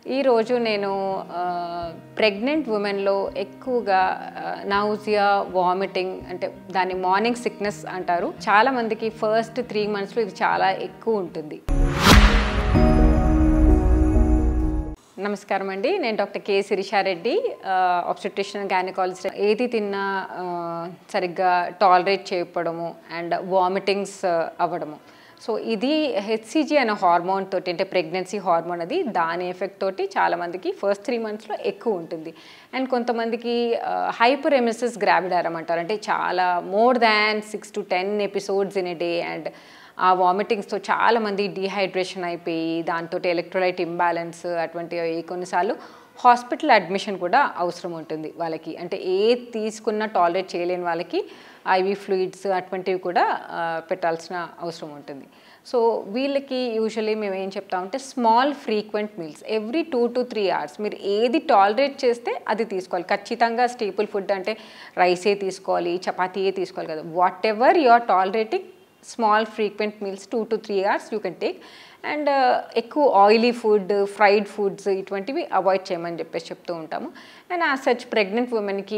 ఈరోజు నేను ప్రెగ్నెంట్ ఉమెన్లో ఎక్కువగా నౌజియా వామిటింగ్ అంటే దాన్ని మార్నింగ్ సిక్నెస్ అంటారు చాలా మందికి ఫస్ట్ త్రీ మంత్స్లో ఇది చాలా ఎక్కువ ఉంటుంది నమస్కారం అండి నేను doctor K Shirisha Reddy obstetrician gynaecologist ఏది తిన్నా ఆ, సరిగ్గా టాలరేట్ చేయకపోవడము అండ్ వామిటింగ్స్ అవ్వడము సో ఇది హెచ్సిజీ అనే హార్మోన్ తోటి అంటే ప్రెగ్నెన్సీ హార్మోన్ అది దాని ఎఫెక్ట్ తోటి చాలామందికి ఫస్ట్ త్రీ మంత్స్లో ఎక్కువ ఉంటుంది అండ్ కొంతమందికి హైపర్ ఎమిసిస్ గ్రావిడారం అంటారు అంటే చాలా more than six to ten episodes in a day and uh వామిటింగ్స్తో చాలామంది డీహైడ్రేషన్ అయిపోయి దాంతో ఎలక్ట్రోలైట్ ఇంబ్యాలెన్స్ అటువంటి కొన్నిసార్లు హాస్పిటల్ అడ్మిషన్ కూడా అవసరం ఉంటుంది వాళ్ళకి అంటే ఏ తీసుకున్న టాలరేట్ చేయలేని వాళ్ళకి ఐవి ఫ్లూయిడ్స్ అటువంటివి కూడా ఆ, పెట్టాల్సిన అవసరం ఉంటుంది సో వీళ్ళకి యూజువల్లీ మేము ఏం చెప్తామంటే small frequent meals every two to three hours మీరు ఏది టాలరేట్ చేస్తే అది తీసుకోవాలి ఖచ్చితంగా స్టేపుల్ ఫుడ్ అంటే రైసే తీసుకోవాలి చపాతీయే తీసుకోవాలి కదా whatever you are tolerating small frequent meals two to three hours you can take and ఎక్కువ ఆయిలీ ఫుడ్ ఫ్రైడ్ ఫుడ్స్ ఇటువంటివి అవాయిడ్ చేయమని చెప్పేసి చెప్తూ ఉంటాము అండ్ ఆ సచ్ ప్రెగ్నెంట్ ఉమెన్కి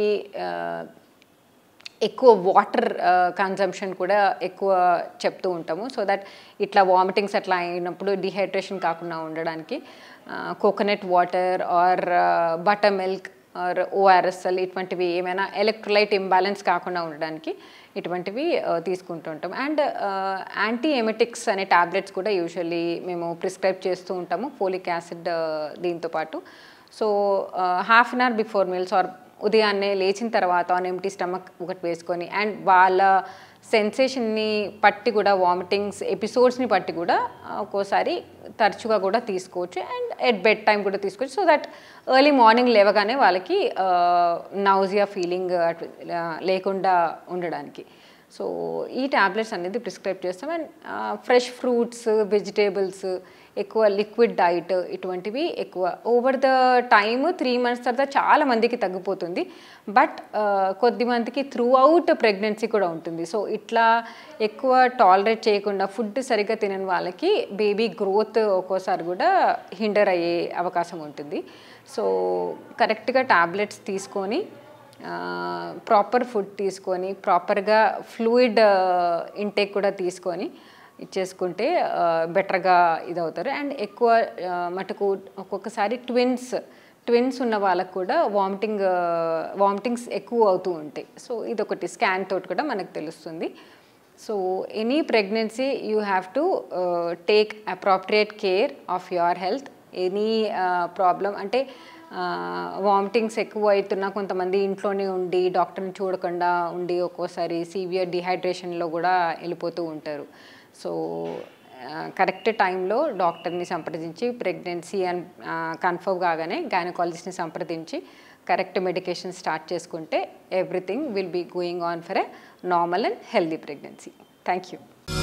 ఎక్కువ వాటర్ కన్జంప్షన్ కూడా ఎక్కువ చెప్తూ ఉంటాము సో దట్ ఇట్లా వామిటింగ్స్ అట్లా అయినప్పుడు డిహైడ్రేషన్ కాకుండా ఉండడానికి coconut water or buttermilk or ORSL ఇటువంటివి ఏమైనా ఎలక్ట్రోలైట్ ఇంబ్యాలెన్స్ కాకుండా ఉండడానికి ఇటువంటివి ఆ, తీసుకుంటూ ఉంటాం అండ్ యాంటీ ఎమెటిక్స్ అనే టాబ్లెట్స్ కూడా యూజువల్లీ మేము ప్రిస్క్రైబ్ చేస్తూ ఉంటాము ఫోలిక్ యాసిడ్ దీంతో పాటు so half an hour before meals or ఉదయాన్నే లేచిన తర్వాత ఆన్ ఎంటీ స్టమక్ ఒకటి వేసుకొని అండ్ వాళ్ళ సెన్సేషన్ని పట్టి కూడా వామిటింగ్స్ ఎపిసోడ్స్ని పట్టి కూడా ఆ, ఒక్కోసారి తరచుగా కూడా తీసుకోవచ్చు అండ్ ఎట్ బెడ్ టైం కూడా తీసుకోవచ్చు సో దట్ ఎర్లీ మార్నింగ్ లేవగానే వాళ్ళకి నౌజియా ఫీలింగ్ లేకుండా ఉండడానికి సో ఈ టాబ్లెట్స్ అనేది ప్రిస్క్రైబ్ చేస్తాం అండ్ ఫ్రెష్ ఫ్రూట్స్ వెజిటేబుల్స్ ఎక్కువ లిక్విడ్ డైట్ ఇటువంటివి ఎక్కువ over the time three months తర్వాత చాలా మందికి తగ్గిపోతుంది బట్ కొద్ది మందికి త్రూ అవుట్ ప్రెగ్నెన్సీ కూడా ఉంటుంది సో ఇట్లా ఎక్కువ టాలరేట్ చేయకుండా ఫుడ్ సరిగ్గా తినని వాళ్ళకి బేబీ గ్రోత్ ఒక్కోసారి కూడా హిండర్ అయ్యే అవకాశం ఉంటుంది సో కరెక్ట్గా టాబ్లెట్స్ తీసుకొని ప్రాపర్ ఫుడ్ తీసుకొని ప్రాపర్గా ఫ్లూయిడ్ ఇంటేక్ కూడా తీసుకొని ఇచ్చేసుకుంటే బెటర్గా ఇదవుతారు అండ్ ఎక్కువ ఆ, మటుకు ఒక్కొక్కసారి ట్విన్స్ ట్విన్స్ ఉన్న వాళ్ళకు కూడా వామిటింగ్ వామిటింగ్స్ ఎక్కువ అవుతూ ఉంటాయి సో ఇదొకటి స్కాన్ తోటి కూడా మనకు తెలుస్తుంది so any pregnancy you have to take appropriate care of your health any problem అంటే వామిటింగ్స్ ఎక్కువ అవుతున్నా కొంతమంది ఇంట్లోనే ఉండి డాక్టర్ని చూడకుండా ఉండి ఒక్కోసారి సీవియర్ డిహైడ్రేషన్లో కూడా వెళ్ళిపోతూ ఉంటారు సో కరెక్ట్ టైంలో డాక్టర్ని సంప్రదించి ప్రెగ్నెన్సీ అని కన్ఫర్మ్ కాగానే గైనకాలజిస్ట్ని సంప్రదించి కరెక్ట్ మెడికేషన్ స్టార్ట్ చేసుకుంటే everything will be going on for a normal and healthy pregnancy thank you